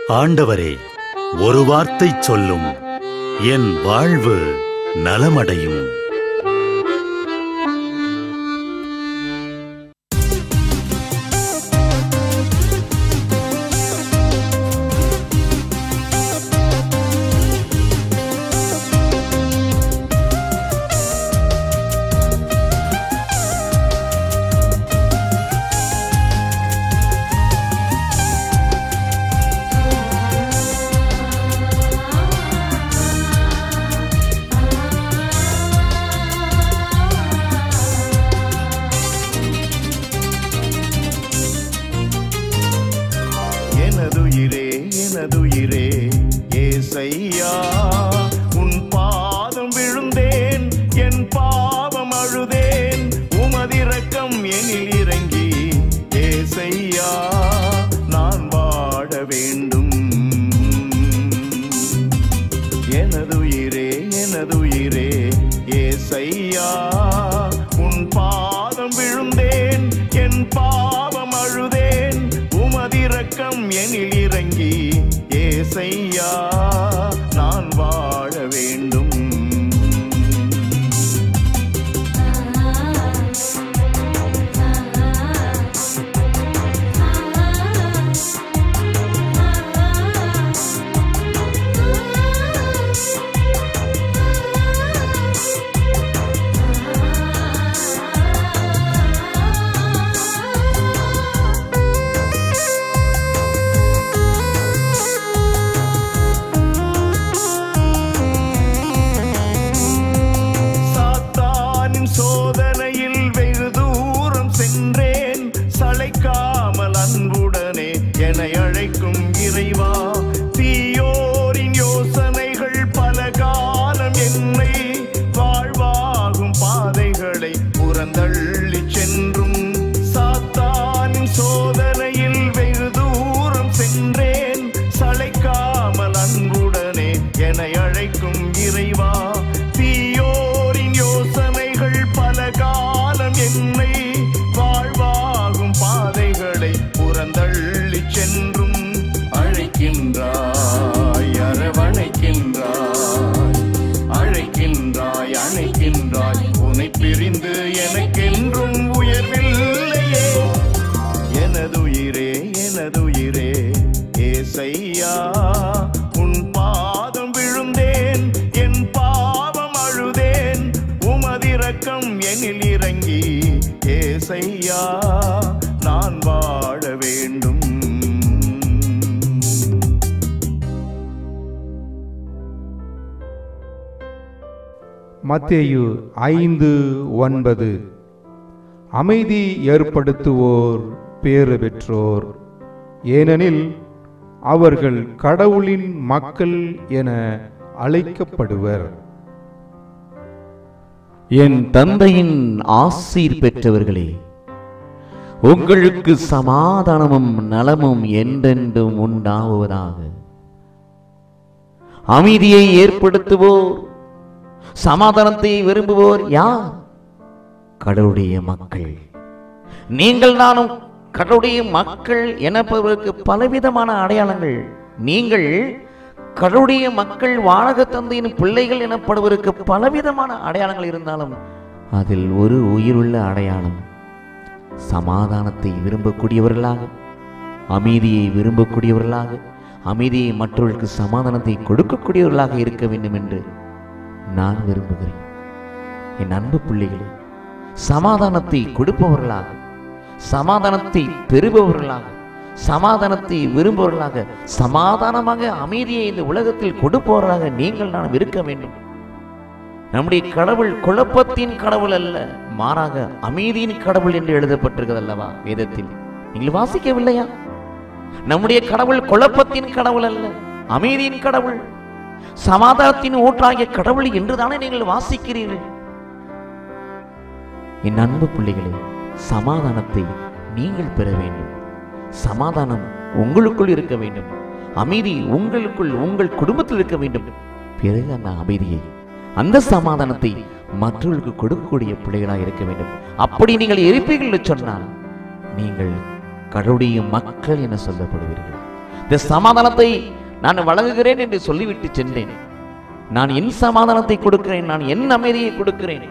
ஆண்டவரே ஒரு வார்த்தை சொல்லும் என் வாழ்வு நலமடையும் எனதுயிரே எனதுயிரே ஏசையா உன் பாதம் விழுந்தேன் என் பாவம் அழுதேன் உமதிரக்கம் எனில் இறங்கி ஏசையா நான் வாழ வேண்டும் எனதுயிரே எனதுயிரே ஏசையா உன் பாதம் விழுந்தேன் என் பாவம் அழுதேன் உமதிரக்கம் எனில் இறங்கி ஏசையா நான் வாழ வேண்டும் சாத்தானின் சோதனையில் வெகு தூரம் சென்றேன் சளைக்காமல் அன்புடனே என அழைக்கும் இறைவா தீயோரின் யோசனைகள் பல காலம் என்னை வாழ்வாகும் பாதைகளை புறந்தள்ளி சென்றும் சாத்தானின் சோதனையில் வெகு தூரம் சென்றேன் சளைக்காமல் அன்புடனே என அழைக்கும் இறைவா தீயோரின் யோசனைகள் பல காலம் என்னை வாழ்வாகும் பாதைகளை புறந்தள்ளி சென்றும் அழைக்கின்றாய் அரவணைக்கின்றாய் அழைக்கின்றாய் அணைக்கின்றாய் உன்னை பிரிந்து எனக்கென்றும் உயர்வில்லையே எனதுயிரே எனதுயிரே ஏசையா உன் பாதம் விழுந்தேன் என் பாவம் அழுதேன் உமதிரக்கம் எனில் இறங்கி ஏசையா நான் வாழ வேண்டும் மத்தேயு ஐந்து ஒன்பது அமைதி ஏற்படுத்துவோர் பேறு பெற்றோர் ஏனெனில் அவர்கள் கடவுளின் மக்கள் என அழைக்கப்படுவர் என் தந்தையின் ஆசீர் பெற்றவர்களே உங்களுக்கு சமாதானமும் நலமும் என்றென்றும் உண்டாவதாக அமைதியை ஏற்படுத்துவோர் சமாதானத்தை விரும்புவோர் யார் கடவுளுடைய மக்கள் நீங்கள் நானும் கடவுளுடைய மக்கள் எனப்படுவதற்கு பலவிதமான அடையாளங்கள் நீங்கள் கடவுளுடைய மக்கள் வானக தந்தையின் பிள்ளைகள் எனப்படுவதற்கு பலவிதமான அடையாளங்கள் இருந்தாலும் அதில் ஒரு உயிருள்ள அடையாளம் சமாதானத்தை விரும்பக்கூடியவர்களாக அமைதியை விரும்பக்கூடியவர்களாக அமைதியை மற்றவர்களுக்கு சமாதானத்தை கொடுக்கக்கூடியவர்களாக இருக்க வேண்டும் என்று நான் விரும்புகிறேன் என் அன்பு பிள்ளைகளே சமாதானத்தை கொடுப்பவர்களாக சமாதானத்தை பெறுபவர்களாக சமாதானத்தை விரும்புபவர்களாக சமாதானமாக அமைதியை இந்த உலகத்தில் கொடுப்பவர்களாக நீங்கள் நாம் இருக்க வேண்டும் நம்முடைய கடவுள் குழப்பத்தின் கடவுள் அல்ல மாறாக அமைதியின் கடவுள் என்று எழுதப்பட்டிருக்கிறது அல்லவா வேதத்தில் நீங்கள் வாசிக்கவில்லையா நம்முடைய கடவுள் குழப்பத்தின் கடவுள் அல்ல அமைதியின் கடவுள் சமாதானத்தின் ஊற்றாகிய கடவுள் என்றுதானே நீங்கள் வாசிக்கிறீர்கள் என் அன்பு பிள்ளைகளே சமாதானத்தை நீங்கள் பெற வேண்டும் சமாதானம் உங்களுக்குள் இருக்க வேண்டும் அமைதி உங்களுக்குள் உங்கள் குடும்பத்தில் இருக்க வேண்டும் பிறகு அந்த அமைதியை அந்த சமாதானத்தை மற்றவர்களுக்கு கொடுக்கக்கூடிய பிள்ளைகளாக இருக்க வேண்டும் அப்படி நீங்கள் இருப்பீர்கள் என்று சொன்னால் நீங்கள் கடவுளுடைய மக்கள் என சொல்லப்படுவீர்கள் இந்த சமாதானத்தை நான் வழங்குகிறேன் என்று சொல்லிவிட்டு சென்றேன் நான் என் சமாதானத்தை கொடுக்கிறேன் நான் என் அமைதியை கொடுக்கிறேன்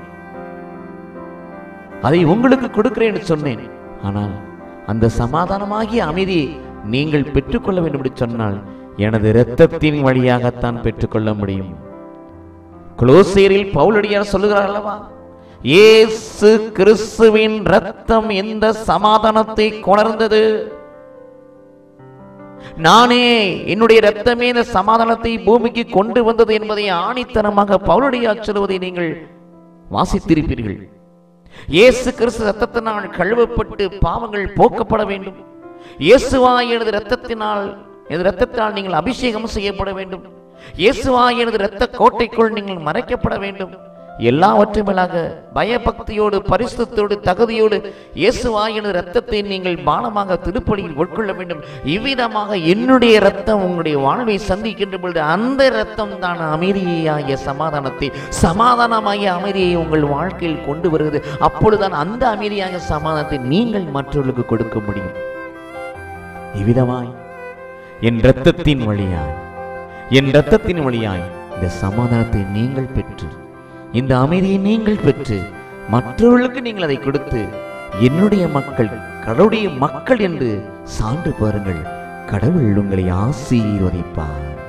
அதை உங்களுக்கு கொடுக்கிறேன் என்று சொன்னேன் ஆனால் அந்த சமாதானமாகிய அமைதியை நீங்கள் பெற்றுக்கொள்ள வேண்டும் என்று சொன்னால் எனது இரத்தத்தின் வழியாகத்தான் பெற்றுக்கொள்ள முடியும் குலோசேரில் பவுலடியார் சொல்லுகிறார் அல்லவா இயேசு கிறிஸ்துவின் ரத்தம் எந்த சமாதானத்தை கொணர்ந்தது நானே என்னுடைய ரத்தமே இந்த சமாதானத்தை பூமிக்கு கொண்டு வந்தது என்பதை ஆணித்தனமாக பவுலடியார் சொல்வதை நீங்கள் வாசித்திருப்பீர்கள் இயேசு கிறிஸ்து ரத்தத்தினால் கழுவப்பட்டு பாவங்கள் போக்கப்பட வேண்டும் இயேசுவா எனது ரத்தத்தினால் எனது ரத்தத்தினால் நீங்கள் அபிஷேகம் செய்யப்பட வேண்டும் இயேசுவா எனது இரத்த கோட்டைக்குள் நீங்கள் மறைக்கப்பட வேண்டும் எல்லாவற்றும் மேலாக பயபக்தியோடு பரிசுத்தோடு தகுதியோடு இயேசுவா எனது ரத்தத்தை நீங்கள் பானமாக திருப்பலியில் உட்கொள்ள வேண்டும் இவ்விதமாக என்னுடைய ரத்தம் உங்களுடைய வாழ்வை சந்திக்கின்ற பொழுது அந்த ரத்தம் தான் அமைதியாகிய சமாதானத்தை சமாதானமாகிய அமைதியை உங்கள் வாழ்க்கையில் கொண்டு வருகிறது அப்பொழுதுதான் அந்த அமைதியாகிய சமாதானத்தை நீங்கள் மற்றவர்களுக்கு கொடுக்க முடியும் இவ்விதமாய் என் இரத்தத்தின் வழியாய் என் இரத்தத்தின் வழியாய் இந்த சமாதானத்தை நீங்கள் பெற்று இந்த அமைதியை நீங்கள் பெற்று மற்றவர்களுக்கு நீங்கள் அதை கொடுத்து என்னுடைய மக்கள் கடவுளுடைய மக்கள் என்று சான்று பாருங்கள் கடவுள் உங்களை ஆசீர்வதிப்பார்